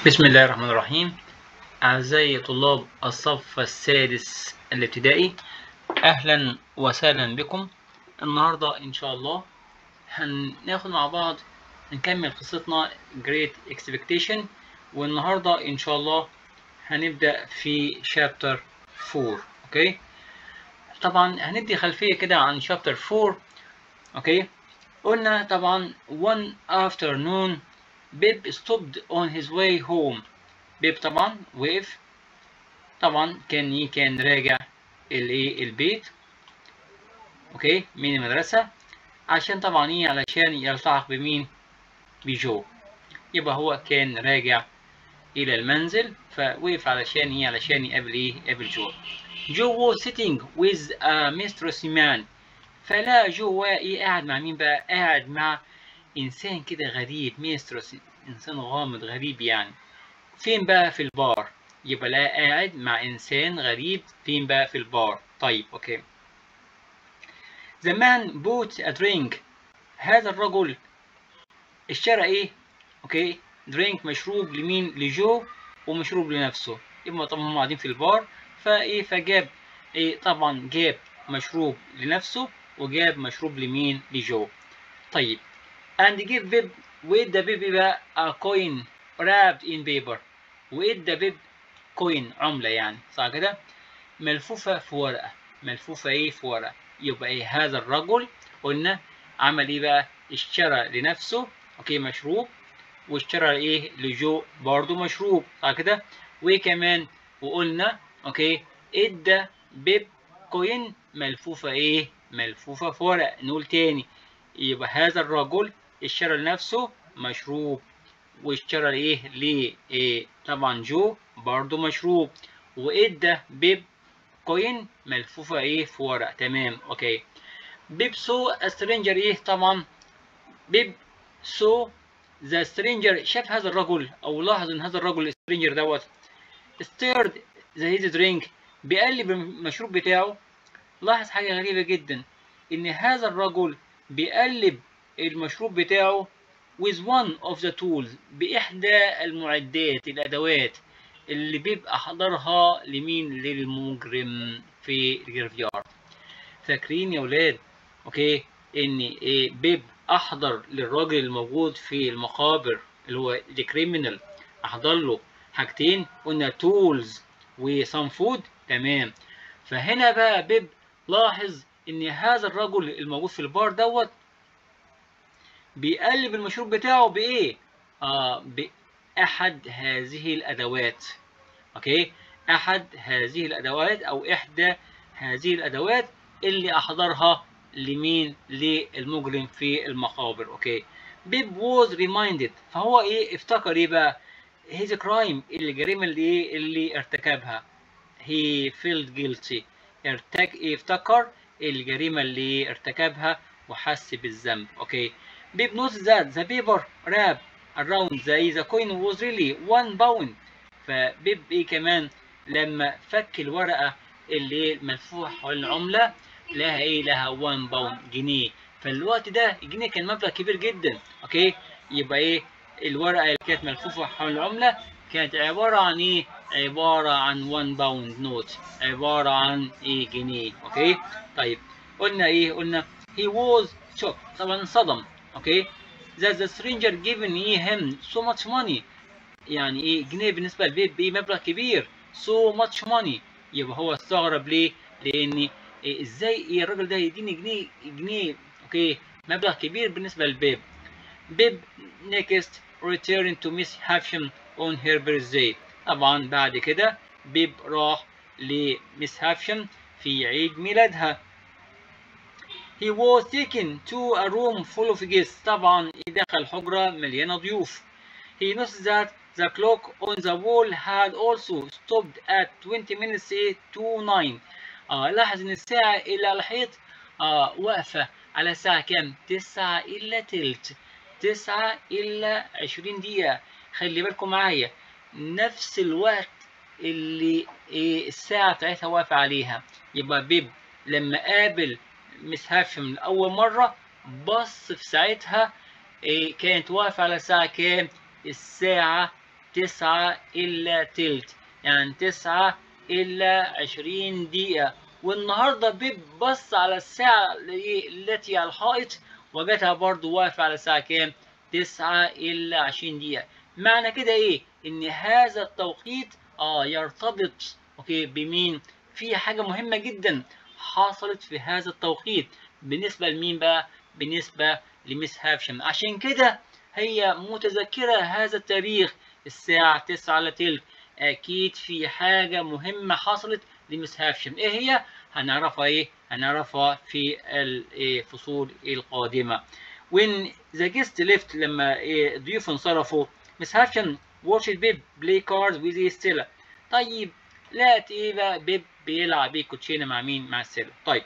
بسم الله الرحمن الرحيم أعزائي طلاب الصف السادس الابتدائي أهلا وسهلا بكم النهاردة إن شاء الله هناخد مع بعض نكمل قصتنا Great Expectation والنهاردة إن شاء الله هنبدأ في شابتر 4 أوكي طبعا هندي خلفية كده عن شابتر 4 أوكي قلنا طبعا one afternoon بيب stopped on his way home بيب طبعا وقف طبعا كان ي- كان راجع الايه البيت اوكي من المدرسة عشان طبعا ايه علشان يلتحق بمين بجو يبقى هو كان راجع الى المنزل فوقف علشان ايه علشان يقابل ايه يقابل جو جو was sitting with a mistress man فلا جو هو ايه قاعد مع مين بقى قاعد مع انسان كده غريب ميستروس انسان غامض غريب يعني فين بقى في البار يبقى لا قاعد مع انسان غريب فين بقى في البار طيب اوكي The man bought a drink هذا الرجل اشترى ايه اوكي درينك مشروب لمين لجو ومشروب لنفسه يبقى طبعا هم قاعدين في البار فايه فجاب ايه طبعا جاب مشروب لنفسه وجاب مشروب لمين لجو طيب and give بيب وادى بيب بقى a coin wrapped in paper وادى بيب كوين عملة يعني صح كده ملفوفة في ورقة ملفوفة ايه في ورقة يبقى ايه هذا الرجل قلنا عمل ايه بقى اشترى لنفسه اوكي مشروب واشترى ايه لجو برضو مشروب صح كده وكمان وقلنا اوكي ادى بيب كوين ملفوفة ايه ملفوفة في ورقة نقول تاني يبقى هذا الرجل اشترى لنفسه مشروب واشترى ايه ليه إيه طبعا جو برضو مشروب وادى بيب كوين ملفوفة ايه في ورق تمام اوكي بيب سو سترينجر ايه طبعا بيب سو ذا سترينجر شاف هذا الرجل او لاحظ ان هذا الرجل السترينجر دوت ستيرد ذا هيز درينك بيقلب المشروب بتاعه لاحظ حاجة غريبة جدا ان هذا الرجل بيقلب المشروب بتاعه with one of the tools بإحدى المعدات الأدوات اللي بيبقى حضرها لمين للمجرم في الجرافيار فاكرين يا ولاد اوكي ان إيه بيب احضر للراجل الموجود في المقابر اللي هو الكريمنال احضر له حاجتين قلنا تولز وسام فود تمام فهنا بقى بيب لاحظ ان هذا الرجل الموجود في البار دوت بيقلب المشروب بتاعه بايه آه باحد هذه الادوات اوكي احد هذه الادوات او احدى هذه الادوات اللي احضرها لمين للمجرم في المقابر اوكي بيب ووز ريمايندد فهو ايه افتكر ايه بقى هيز كرايم الجريمه اللي ايه اللي ارتكبها هي فيلد جيلتي ارتك افتكر الجريمه اللي ارتكبها وحس بالذنب اوكي Bib noticed that the paper wrap around the, the coin was really one pound فبيب ايه كمان لما فك الورقة اللي ملفوفة حول العملة لها ايه لها 1 باوند جنيه فالوقت ده الجنيه كان مبلغ كبير جدا اوكي يبقى ايه الورقة اللي كانت ملفوفة حول العملة كانت عبارة عن ايه عبارة عن 1 باوند نوت عبارة عن ايه جنيه اوكي طيب قلنا ايه قلنا he was shocked طبعا انصدم اوكي that the stranger given him so much money يعني ايه جنيه بالنسبه لبيب ايه مبلغ كبير so much money يبقى هو استغرب ليه لان إيه ازاي ايه الراجل ده يديني جنيه جنيه اوكي مبلغ كبير بالنسبه لبيب بيب next returned to Miss Havsham on her birthday طبعا بعد كده بيب راح لمس هافشم في عيد ميلادها He was taken to a room full of guests. طبعا دخل حجرة مليانة ضيوف. He noticed that the clock on the wall had also stopped at 20 minutes to 9. آه لاحظ إن الساعة اللي على الحيط آه واقفة على الساعة كام؟ 9 إلا تلت. 9 إلا 20 دقيقة. خلي بالكم معايا نفس الوقت اللي إيه الساعة بتاعتها واقفة عليها. يبقى بيب لما قابل مس هاشم لأول مرة بص في ساعتها إيه كانت واقفة على الساعة كام؟ الساعة تسعة إلا تلت يعني تسعة إلا عشرين دقيقة والنهاردة بيب بص على الساعة التي على الحائط وجدها برضو واقفة على الساعة كام؟ تسعة إلا عشرين دقيقة معنى كده إيه؟ إن هذا التوقيت آه يرتبط أوكي بمين؟ في حاجة مهمة جدا حصلت في هذا التوقيت بالنسبة لمين بقى؟ بالنسبة لمس هافشم عشان كده هي متذكرة هذا التاريخ الساعة تسعة إلا تلت أكيد في حاجة مهمة حصلت لمس هافشم إيه هي؟ هنعرفها إيه؟ هنعرفها في الفصول القادمة. When the guest left لما الضيوف انصرفوا مس هافشم watched بيب play cards with ستيلا. طيب لقت إيه بقى بيب بيلعب بيه كوتشينة مع مين؟ مع ستيلا. طيب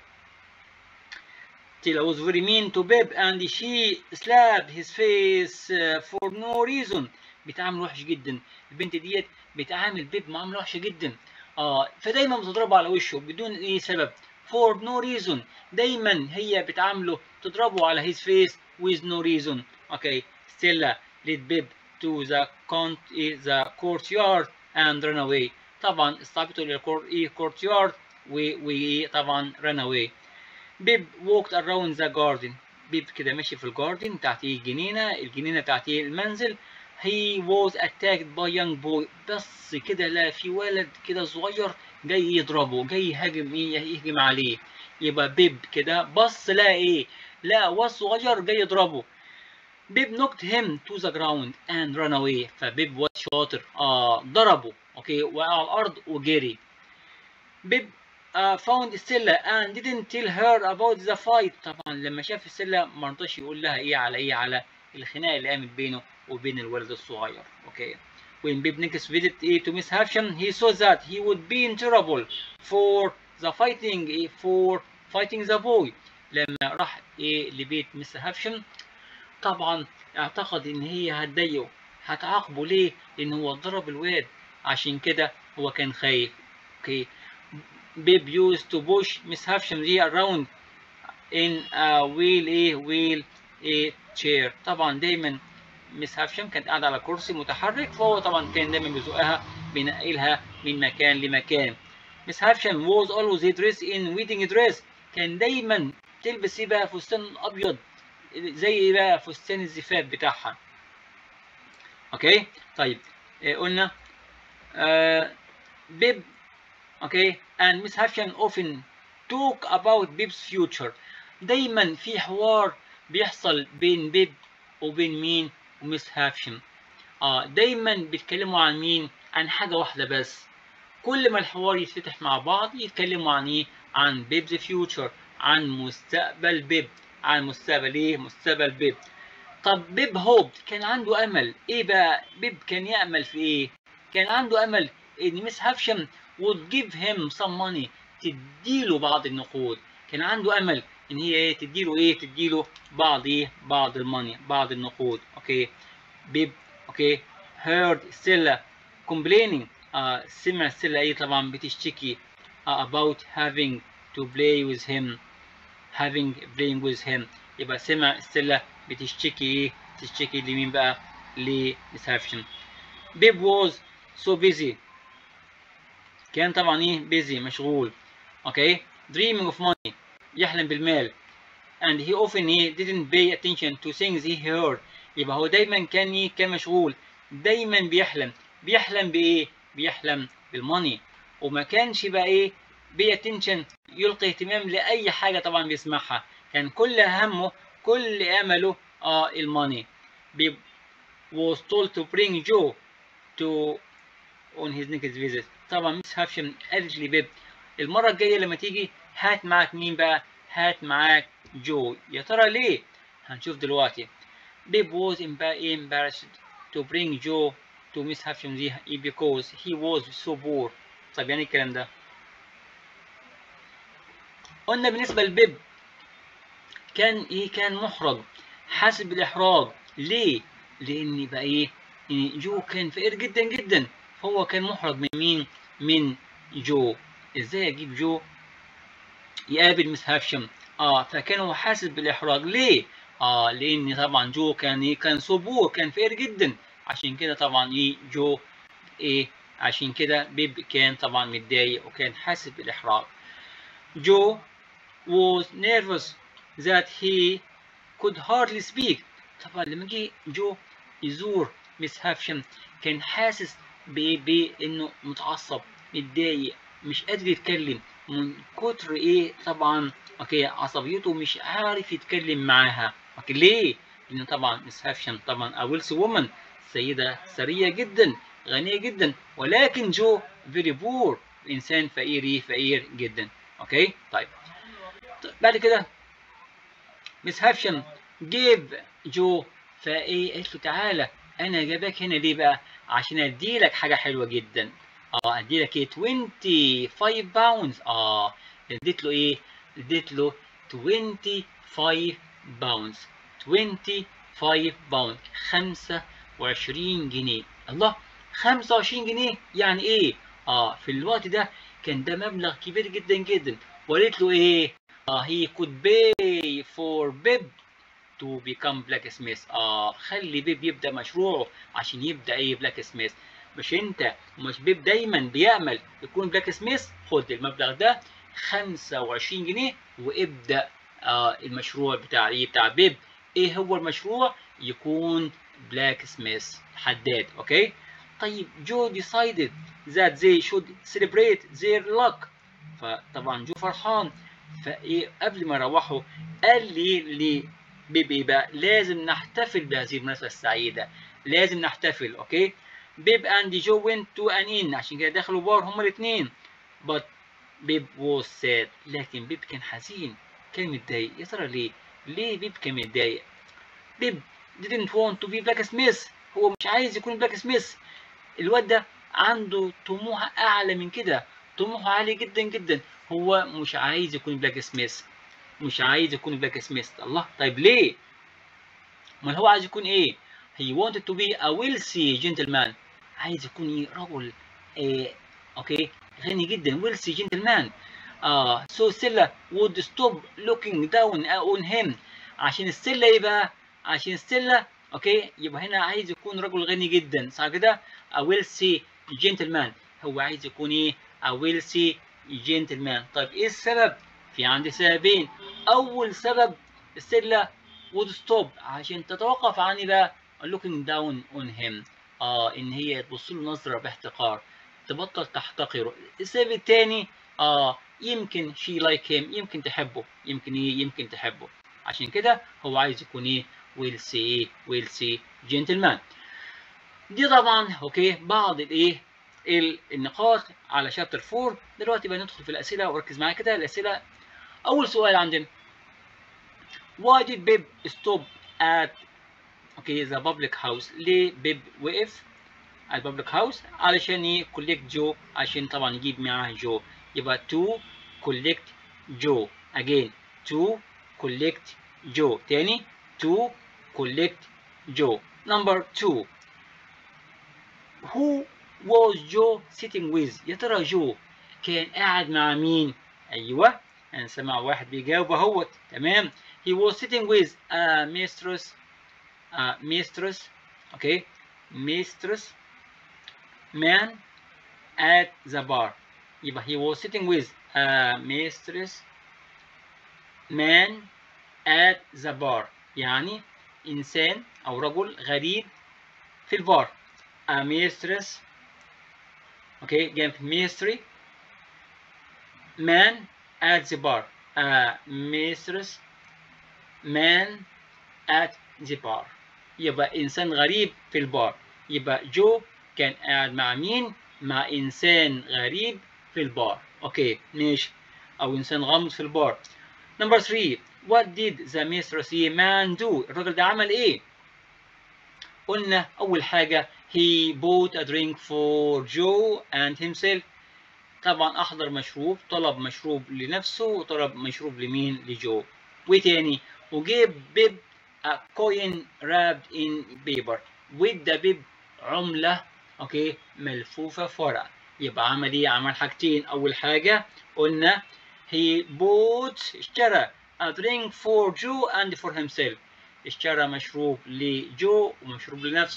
Stella was very mean to Bib and she slapped his face for no reason. بيتعامل وحش جدا. البنت ديت بتعامل بيب معاملة وحشة جدا. اه فدايما بتضربه على وشه بدون اي سبب for no reason دايما هي بتعامله تضربه على his face with no reason okay Stella led Bib to the, con the courtyard and ran away طبعا استعبته للcourtyard وطبعا ran away Bib walked around the garden بيب كده ماشي في الجاردن تحتيه الجنينة الجنينة تحتيه المنزل he was attacked by young boy بس كده لا في ولد كده صغير جاي يضربه جاي يهاجم ايه يهجم عليه يبقى بيب كده بص لا ايه لا واد صغير جاي يضربه بيب knocked him to the ground and ran away فبيب واد شاطر اه ضربه اوكي وقع على الارض وجري بيب uh, found Stella and didn't tell her about the fight طبعا لما شاف ستيلا ما رضاش يقول لها ايه على ايه على الخناقه اللي قامت بينه وبين الولد الصغير اوكي when Bib next visit eh, to Miss Havsham he saw that he would be in trouble for the fighting eh, for fighting the boy لما راح ايه لبيت مس هافشم طبعا اعتقد ان هي هتضايقه هتعاقبه ليه لان هو ضرب الواد عشان كده هو كان خايف اوكي بيب used to push Miss Havsham دي around in a wheel ايه wheel a chair طبعا دايما مس هافشم كانت قاعدة على كرسي متحرك فهو طبعا كان دايما بيزقها بينقلها من مكان لمكان مس هافشم was always dressed in wedding dress كان دايما تلبس ايه بقى فستان ابيض زي ايه بقى فستان الزفاف بتاعها اوكي طيب إيه قلنا آه بيب اوكي and Miss Havsham often talk about Bib's future دايما في حوار بيحصل بين بيب وبين مين ومس هافشم اه دايما بيتكلموا عن مين عن حاجة واحدة بس كل ما الحوار يتفتح مع بعض يتكلموا عن ايه عن بيبز فيوتشر عن مستقبل بيب عن مستقبل ايه مستقبل بيب طب بيب هوب كان عنده امل ايه بقى بيب كان يامل في ايه كان عنده امل ان مس هافشم would give him some money تديله بعض النقود كان عنده امل ان هي ايه تديله ايه تديله بعض ايه بعض الماني بعض النقود اوكي بيب اوكي heard Stella complaining آه سمع ستيلا ايه طبعا بتشتكي آه about having to play with him having playing with him يبقى سمع ستيلا بتشتكي ايه تشتكي لمين بقى لمسافشن بيب was so busy كان طبعا ايه busy مشغول اوكي dreaming of money يحلم بالمال and he often he didn't pay attention to things he heard يبقى هو دايما كان ايه كان مشغول دايما بيحلم بيحلم بايه بيحلم بالماني وما كانش بقى ايه pay attention يلقي اهتمام لاي حاجه طبعا بيسمعها كان كل همه كل امله اه الماني was told to bring Joe to on his next visit طبعا مس هافشم قالت لبيب المره الجايه لما تيجي هات معاك مين بقى هات معاك جو يا ترى ليه هنشوف دلوقتي بيب was embarrassed to bring Joe to Miss Havsham دي because he was so poor طب يعني الكلام ده قلنا بالنسبة لبيب كان ايه كان محرج حاسس بالاحراج ليه لان بقى ايه ان جو كان فقير جدا جدا فهو كان محرج من مين من جو ازاي اجيب جو يقابل مس هافشم اه فكان هو حاسس بالاحراج ليه اه لان طبعا جو كان ايه كان صبور كان فقير جدا عشان كده طبعا ايه جو ايه عشان كده بيب كان طبعا متضايق وكان حاسس بالاحراج جو was nervous that he could hardly speak طبعا لما جه جو يزور مس هافشم كان حاسس بانه متعصب متضايق مش قادر يتكلم من كتر ايه طبعا اوكي عصبيته مش عارف يتكلم معاها اوكي ليه؟ لان طبعا مس هافشم طبعا اويلس وومن سيده ثريه جدا غنيه جدا ولكن جو فيري بور انسان فقير فقير جدا اوكي طيب بعد كده مس هافشم جيب جو فايه قالت له تعالى انا جايبك هنا ليه بقى عشان اديلك حاجه حلوه جدا اه اديلك ايه 25 باوندز اه اديت له ايه اديت له 25 باوندز 25 باوند 25 جنيه الله 25 جنيه يعني ايه اه في الوقت ده كان ده مبلغ كبير جدا جدا وقالت له ايه اه he could pay for Bib to become blacksmith اه خلي بيب يبدا مشروعه عشان يبدا ايه بلاك سميث مش انت مش بيب دايما بيامل يكون بلاك سميث خد المبلغ ده 25 جنيه وابدا آه المشروع بتاع ايه بتاع بيب ايه هو المشروع يكون بلاك سميث حداد اوكي طيب جو decided that they should celebrate their luck فطبعا جو فرحان فايه قبل ما يروحوا قال لي لي بيب بقى لازم نحتفل بهذه المناسبة السعيدة لازم نحتفل اوكي بيب اند جو went to an inn عشان كده دخلوا بار هما الاثنين but بيب was sad لكن بيب كان حزين كان متضايق يا ترى ليه ليه بيب كان متضايق بيب didn't want to be blacksmith هو مش عايز يكون بلاك سميث الواد ده عنده طموح اعلى من كده طموحه عالي جدا جدا هو مش عايز يكون بلاك سميث مش عايز يكون بلاك سميث الله طيب ليه امال هو عايز يكون ايه he wanted to be a wealthy gentleman عايز يكون ايه رجل إيه اوكي غني جدا wealthy gentleman اه so Stella would stop looking down on him عشان ستيلا ايه بقى عشان ستيلا اوكي يبقى هنا عايز يكون رجل غني جدا صح كده a wealthy gentleman هو عايز يكون ايه a wealthy gentleman طيب ايه السبب في عندي سببين اول سبب ستيلا would stop عشان تتوقف عن بقى looking down on him اه ان هي تبص له نظره باحتقار تبطل تحتقره السبب الثاني اه يمكن she like him يمكن تحبه يمكن ايه يمكن تحبه عشان كده هو عايز يكون ايه we'll see we'll see gentleman دي طبعا اوكي بعض الايه النقاط على شابتر 4 دلوقتي بقى ندخل في الاسئله وركز معايا كده الاسئله اول سؤال عندنا why did Bib stop at okay the public house ليه بيب وقف على البابليك هاوس علشان يكولكت جو عشان طبعا يجيب معاه جو يبقى to collect جو again to collect جو تاني to collect جو number two who was Joe sitting with يا ترى جو كان قاعد مع مين ايوه انا سمع واحد بيجاوب اهوت تمام he was sitting with a mistress a mistress okay mistress man at the bar يبقى he was sitting with a mistress man at the bar يعني إنسان أو رجل غريب في البار a mistress okay جنب mystery man at the bar a mistress man at the bar يبقى إنسان غريب في البار يبقى جو كان قاعد مع مين؟ مع إنسان غريب في البار أوكي ماشي أو إنسان غامض في البار نمبر 3 What did the mistress man do؟ الراجل ده عمل إيه؟ قلنا أول حاجة he bought a drink for Joe and himself طبعا أحضر مشروب طلب مشروب لنفسه وطلب مشروب لمين؟ لجو وتاني وجيب بيب a coin wrapped in paper وادى بيب عملة اوكي ملفوفة في ورق يبقى عمل ايه؟ عمل حاجتين أول حاجة قلنا he bought اشترى a drink for Joe and for himself اشترى مشروب لجو ومشروب لنفسه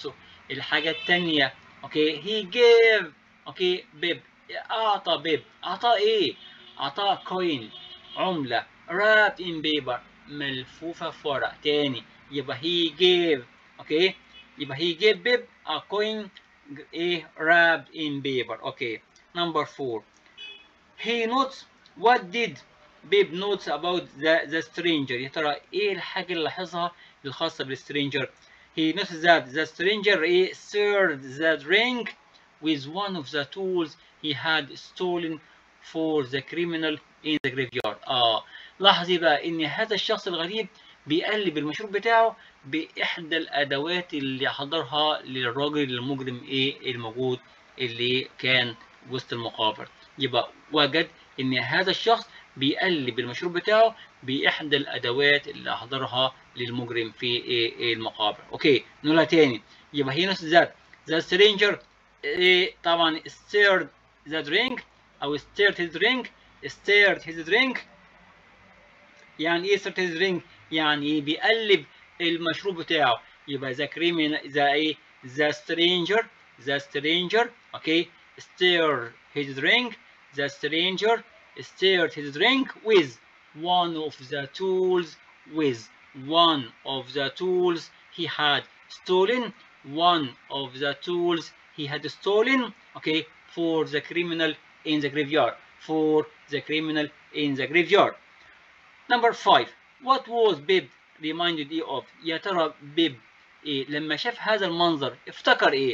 الحاجة التانية اوكي he gave اوكي بيب اعطى بيب اعطى ايه اعطاه كوين عملة wrapped in paper ملفوفة في ورق تاني يبقى he gave اوكي يبقى he gave بيب a coin ايه wrapped in paper اوكي number four he notes what did بيب notes about the, the stranger يا ترى ايه الحاجة اللي لاحظها الخاصة بالسترينجر he noticed that the stranger eh, stirred the drink with one of the tools he had stolen for the criminal in the graveyard اه لاحظي بقى ان هذا الشخص الغريب بيقلب المشروب بتاعه باحدى الادوات اللي حضرها للراجل المجرم ايه الموجود اللي كان وسط المقابر يبقى وجد ان هذا الشخص بيقلب المشروب بتاعه باحدى الادوات اللي حضرها للمجرم في ايه المقابر اوكي نقولها تاني يبقى هي نفس ذات ذا سترينجر إيه طبعا stirred the drink او stirred his drink stirred his drink يعني ايه stirred his drink يعني ايه بيقلب المشروب بتاعه يبقى ذا كريمين ذا ايه ذا stranger ذا stranger اوكي stir his drink the stranger stirred his drink with one of the tools with one of the tools he had stolen one of the tools he had stolen okay for the criminal in the graveyard for the criminal in the graveyard number five what was Bib reminded you of يا ترى بيب إيه لما شاف هذا المنظر افتكر ايه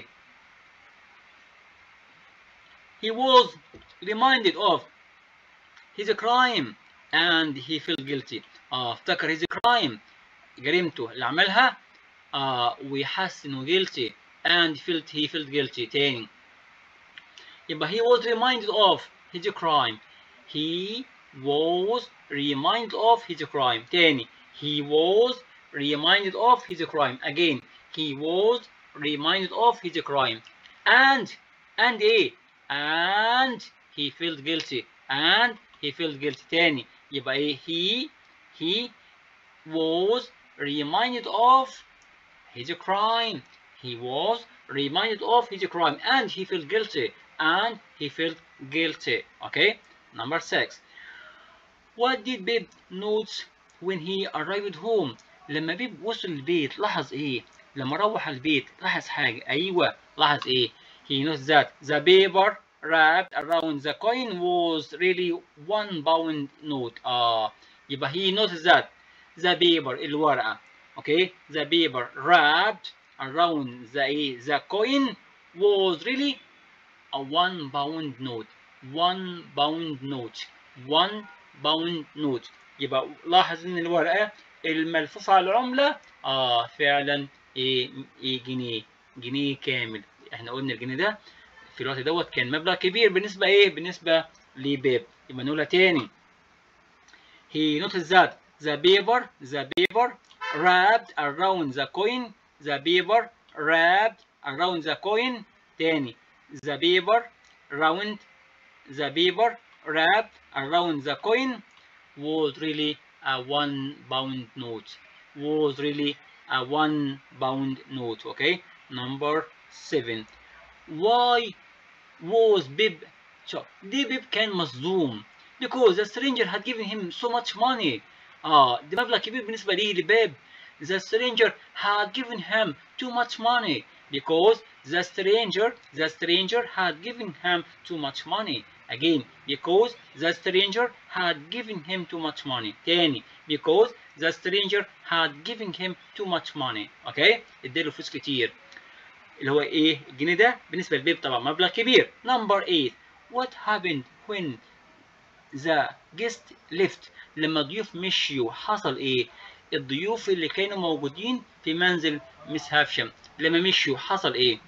he was reminded of his crime and he felt guilty اه افتكر his crime جريمته اللي عملها آه ويحس انه guilty and felt he felt guilty تاني يبقى he was reminded of his crime he was reminded of his crime تاني he was reminded of his crime again he was reminded of his crime and and ايه and he felt guilty and he felt guilty تاني يبقى ايه he he was reminded of his crime he was reminded of his crime and he felt guilty and he felt guilty okay number six what did Bib notice when he arrived home لما بيب وصل البيت لاحظ ايه لما روح البيت لاحظ حاجة ايوه لاحظ ايه he noticed that the paper wrapped around the coin was really one pound note اه يبقى he noticed that the paper الورقة okay the paper wrapped around the ايه the coin was really a one pound note one pound note one pound note يبقى لاحظ ان الورقة الملفوفة على العملة اه فعلا ايه ايه جنيه جنيه كامل احنا قلنا الجنيه ده في الوقت دوت كان مبلغ كبير بالنسبة ايه بالنسبة لبيب يبقى نقولها تاني he noticed that the paper the paper wrapped around the coin the paper wrapped around the coin تاني the paper round the paper wrapped around the coin was really a one pound note was really a one pound note okay number seven why was Bib shocked دي بيب كان مصدوم because the stranger had given him so much money اه ده مبلغ كبير بالنسبة ليه لبيب the stranger had given him too much money because the stranger the stranger had given him too much money again because the stranger had given him too much money تاني because the stranger had given him too much money okay اداله فلوس كتير اللي هو ايه الجنيه ده بالنسبه للبيب طبعا مبلغ كبير number 8 what happened when the guest left لما الضيوف مشيوا حصل ايه الضيوف اللي كانوا موجودين في منزل مس هافشم لما مشيوا حصل ايه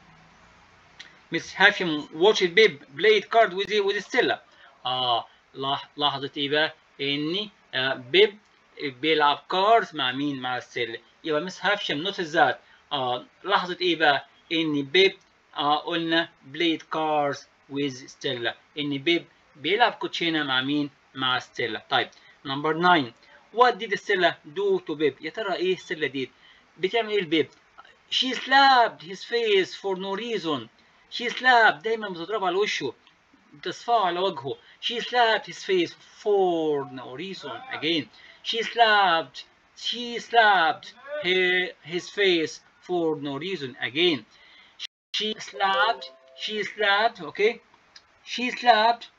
مس هافشم watched بيب played card with with ستيلا اه لاحظت ايه بقى ان آه بيب بيلعب كاردز مع مين مع ستيلا يبقى مس هافشم نوتس ذات اه لاحظت ايه بقى ان بيب آه قلنا بلايد كارز ويز ستيلا ان بيب بيلعب كوتشينه مع مين مع ستيلا طيب نمبر 9 وات ديد ستيلا دو تو بيب يا ترى ايه ستيلا دي بتعمل ايه البيب she slapped his face for no reason she slapped دايما بتضربه على وشه بتصفعه على وجهه she slapped his face for no reason again she slapped she slapped her, his face for no reason again she slapped she slapped okay she slapped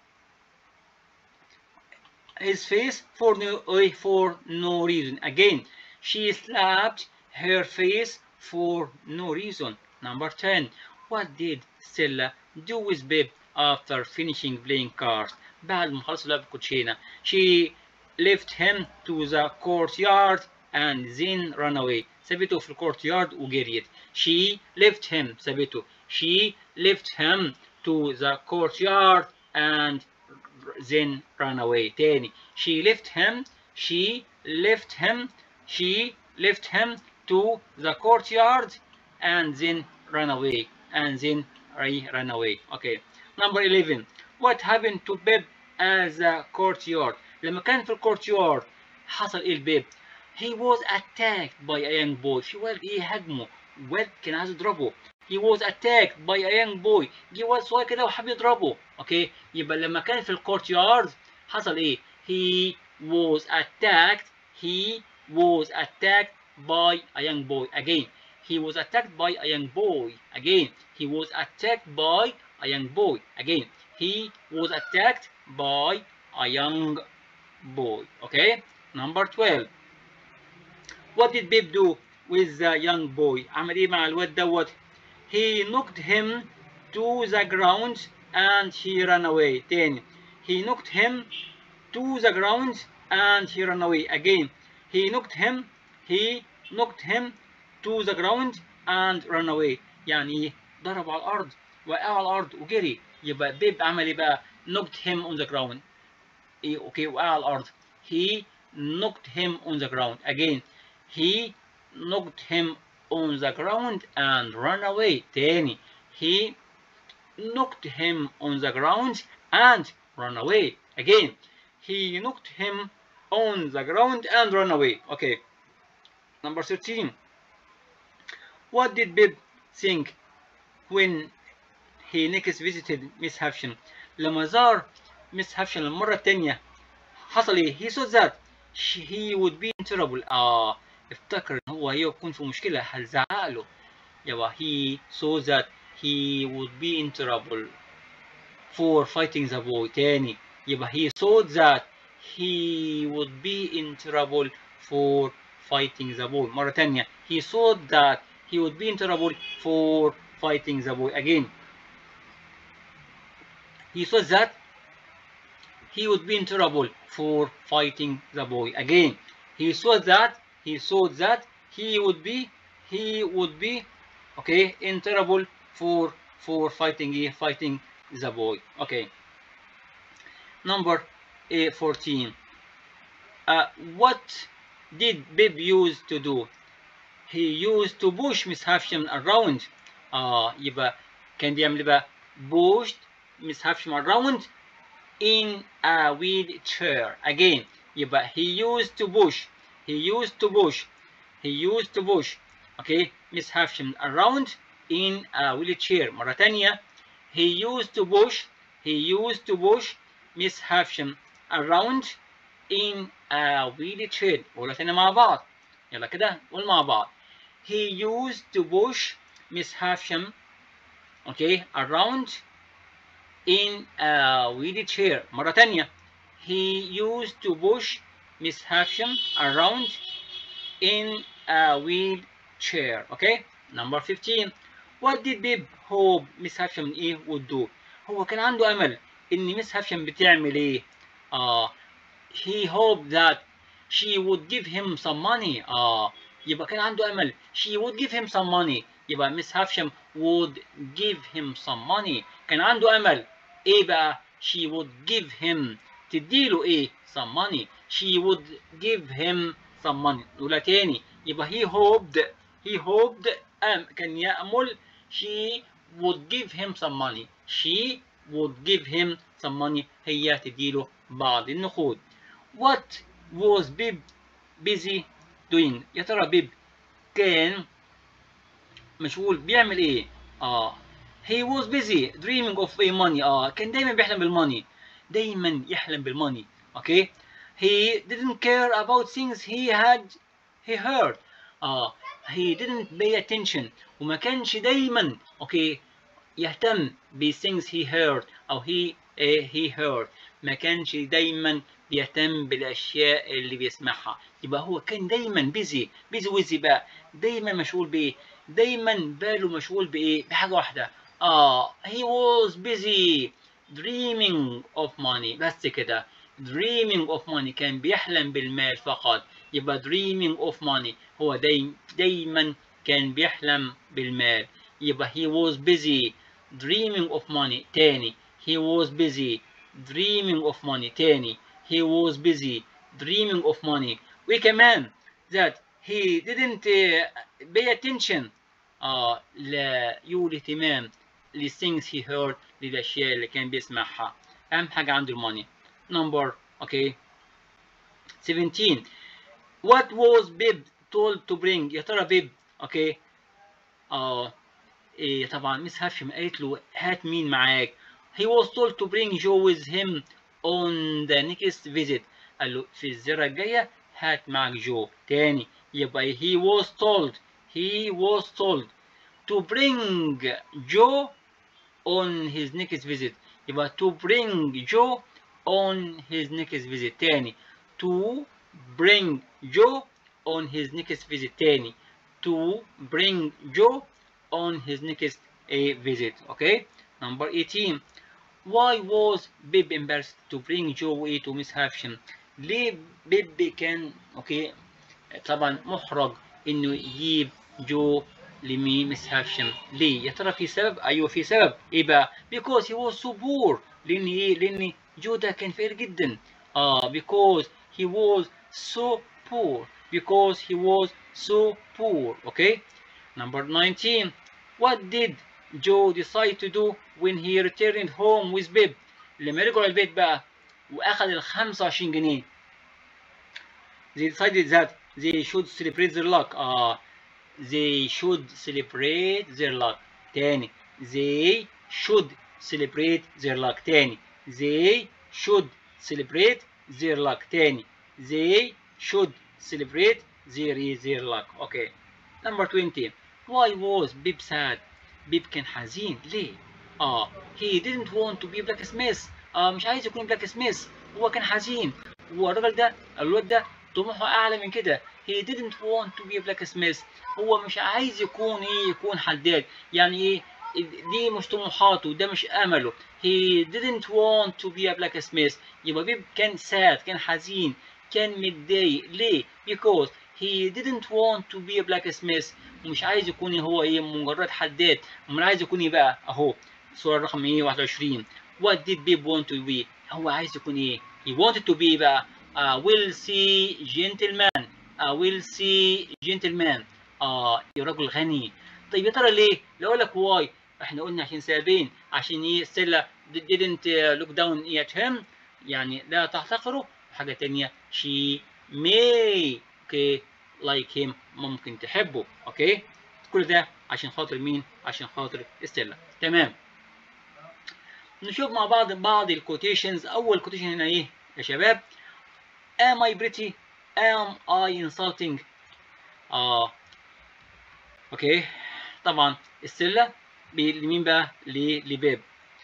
his face for no uh, for no reason again she slapped her face for no reason number 10 what did Stella do with Bib after finishing playing cards بعد ما خلصوا لعب الكوتشينة she left him to the courtyard and then ran away سابته في الكورتيارد وجريت she left him سابته she left him to the courtyard and then ran away تاني she left him she left him she left him to the courtyard and then ran away and then ran away okay number 11 what happened to Bib as the courtyard لما كان في الكورتيارد حصل ايه البيب he was attacked by a young boy في ولد ايه هاجمه ولد كان عايز يضربه he was attacked by a young boy جه ولد صغير كده وحب يضربه اوكي يبقى لما كان في الكورتيارد حصل ايه he was attacked he was attacked by a young boy again he was attacked by a young boy again he was attacked by a young boy again he was attacked by a young boy okay number 12 what did Bib do with the young boy عمل ايه مع الواد دوت he knocked him to the ground and he ran away تاني he knocked him to the ground and he ran away again he knocked him he knocked him to the ground and ran away يعني ضرب على الارض وقع على الارض وجري يبقى بيب عمل ايه بقى knocked him on the ground ايه اوكي وقع على الارض he knocked him on the ground again he knocked him on the ground and ran away تاني he knocked him on the ground and ran away again he knocked him on the ground and ran away okay number 13 what did Bib think when he next visited Miss Havsham لما زار Miss Havsham المرة التانية حصل ايه he saw that she, he would be in trouble اه افتكر ان هو هيكون في مشكلة هتزعق له يبقى he saw that he would be in trouble for fighting the boy تاني يبقى he saw that he would be in trouble for fighting the boy مرة تانية he saw that he would be in trouble for fighting the boy again he saw that he would be in trouble for fighting the boy again he saw that he saw that he would be he would be okay in trouble for for fighting fighting the boy okay number uh, 14 uh, what did Bib use to do he used to push Miss Havsham around اه يبقى كان بيعمل بقى pushed Miss Havsham around in a wheelchair again يبقى he used to push he used to push he used to push okay Miss Havsham around in a wheelchair مرة تانية he used to push he used to push Miss Havsham around in a wheelchair قولها تاني مع بعض يلا كده قول مع بعض he used to push Miss Havsham okay around in a wheelchair مرة تانية he used to push Miss Havsham around in a wheelchair okay number 15 what did Bib hope Miss Havsham ايه would do هو كان عنده امل ان مس هافشم بتعمل ايه اه he hoped that she would give him some money اه يبقى كان عنده امل she would give him some money يبقى مس هافشم would give him some money كان عنده امل ايه بقى she would give him تديله ايه some money she would give him some money نقولها تاني يبقى he hoped he hoped أم كان يأمل she would give him some money she would give him some money هي تديله بعض النقود what was Bib busy doing يا ترى بيب كان مشغول بيعمل ايه اه he was busy dreaming of a money اه كان دايما بيحلم بالماني دايما يحلم بالماني اوكي he didn't care about things he had he heard اه he didn't pay attention وما كانش دايما اوكي يهتم ب things he heard او he eh, he heard ما كانش دايما بيهتم بالاشياء اللي بيسمعها يبقى هو كان دايما بيزي بيزي ويزي بقى دايما مشغول بايه دايما باله مشغول بايه بحاجه واحده اه he was busy dreaming of money بس كده dreaming of money كان بيحلم بالمال فقط يبقى dreaming of money هو دايم دايما كان بيحلم بالمال يبقى he was busy dreaming of money تاني he was busy dreaming of money تاني he was busy dreaming of money وكمان that he didn't uh, pay attention آه لا يولي اهتمام للthings he heard للأشياء اللي كان بيسمعها أهم حاجة عنده الماني number okay 17 what was Bib told to bring يا ترى بيب okay آه إيه طبعا مس هاشم قالت له هات مين معاك he was told to bring Joe with him on the next visit قال له في الزيارة الجاية هات معك جو تاني يبقى he was told he was told to bring Joe on his next visit يبقى to bring Joe on his next visit تاني to bring Joe on his next visit تاني to bring Joe on his next a visit okay number 18 why was Bib embarrassed to bring Joey to Miss Havisham ليه بيب كان اوكي طبعا محرج انه يجيب جو لمين مس هافشم ليه يا ترى في سبب ايوه في سبب ايه بقى because he was so poor لان ايه لان جو ده كان فقير جدا اه because he was so poor because he was so poor okay number 19 what did Joe decide to do when he returned home with Bib لما رجعوا البيت بقى واخذ ال 25 جنيه they decided that they should celebrate their luck اه they should celebrate their luck تاني they should celebrate their luck تاني they should celebrate their luck تاني they should celebrate their their luck okay number 20 why was Bib sad بيب كان حزين ليه اه he didn't want to be black smith آه مش عايز يكون بلاك سميث هو كان حزين والراجل ده الواد ده طموحه اعلى من كده he didn't want to be a blacksmith هو مش عايز يكون ايه يكون حداد يعني ايه دي مش طموحاته ده مش امله he didn't want to be a blacksmith يبقى بيب كان sad كان حزين كان متضايق ليه because he didn't want to be a blacksmith ومش عايز يكون هو ايه مجرد حداد امال عايز يكون ايه بقى اهو الصوره رقم ايه 21 what did Bib want to be هو عايز يكون ايه he wanted to be بقى a wealthy gentleman a wealthy gentleman اه يا رجل غني طيب يا ترى ليه لو اقول لك واي احنا قلنا عشان سببين عشان ايه ستيلا didn't look down at him يعني لا تحتقره حاجه تانية she may okay like him ممكن تحبه اوكي كل ده عشان خاطر مين عشان خاطر ستيلا تمام نشوف مع بعض بعض الكوتيشنز اول كوتيشن هنا ايه يا شباب am I pretty am I insulting اه اوكي طبعا ستيلا لمين بقى ل- لبيب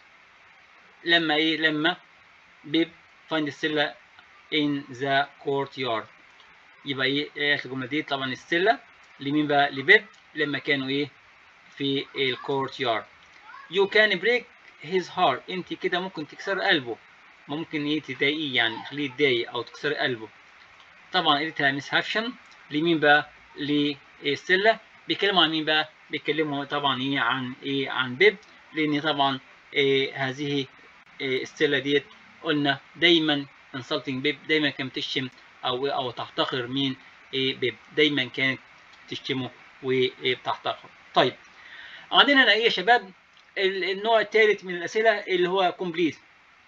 لما ايه لما بيب find ستيلا in the courtyard يبقى ايه ايه اخر الجمله دي طبعا ستيلا لمين بقى لبيب لما كانوا ايه في الكورت يارد you can break his heart انت كده ممكن تكسر قلبه ممكن ايه تضايقيه يعني تخليه يتضايق او تكسر قلبه طبعا قريتها مس هافشن لمين بقى لستيلا بيتكلموا عن مين بقى بيتكلموا طبعا ايه عن ايه عن بيب لان طبعا إيه هذه إيه ستيلا ديت قلنا دايما insulting بيب دايما كانت بتشتم او او تحتقر مين إيه بيب دايما كانت تشتمه وبتحتقره طيب عندنا هنا ايه يا شباب النوع الثالث من الاسئله اللي هو كومبليت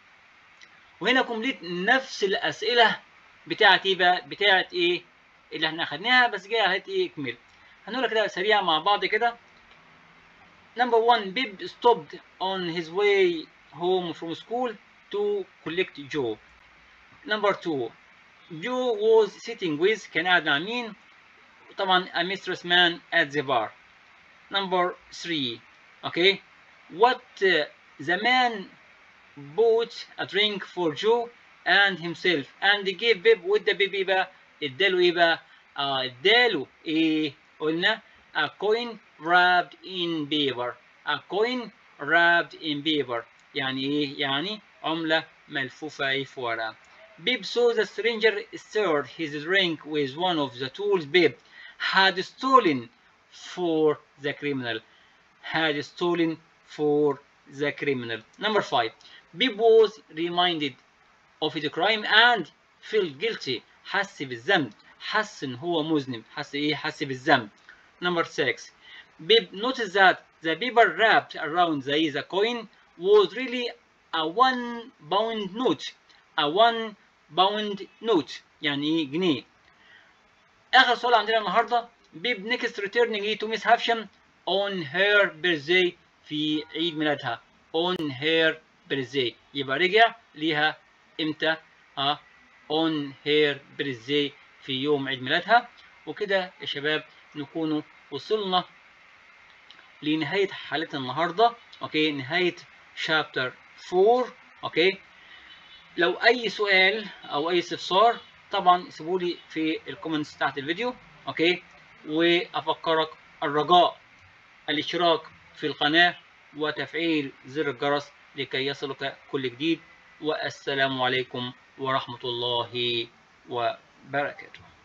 وهنا كومبليت نفس الاسئله بتاعت ايه بقى بتاعت ايه اللي احنا اخدناها بس جايه على ايه اكمل هنقول كده سريعا مع بعض كده number one Bib stopped on his way home from school to collect Joe number two Joe was sitting with كان قاعد مع مين طبعا a mistress man at the bar number three okay what uh, the man bought a drink for Joe and himself and gave Bib وادى بيب ايه بقى اداله ايه بقى اه اداله ايه قلنا a coin wrapped in paper a coin wrapped in paper يعني ايه يعني عملة ملفوفة ايه في ورقة Bib saw the stranger stirred his drink with one of the tools Bib had stolen for the criminal had stolen for the criminal number five Bib was reminded of the crime and felt guilty حس بالذنب حس ان هو مذنب حس ايه حس بالذنب number six Bib noticed that the paper wrapped around the, the coin was really a one pound note a one pound note يعني ايه جنيه اخر سؤال عندنا النهارده بيب next returning ايه to Miss Havsham on her birthday في عيد ميلادها on her birthday يبقى رجع ليها امتى ها on her birthday في يوم عيد ميلادها وكده يا شباب نكونوا وصلنا لنهاية حلقتنا النهاردة اوكي نهاية شابتر 4 اوكي لو اي سؤال او اي استفسار طبعا سيبوا لي في الكومنتس تحت الفيديو اوكي وافكرك الرجاء الاشتراك في القناة وتفعيل زر الجرس لكي يصلك كل جديد والسلام عليكم ورحمة الله وبركاته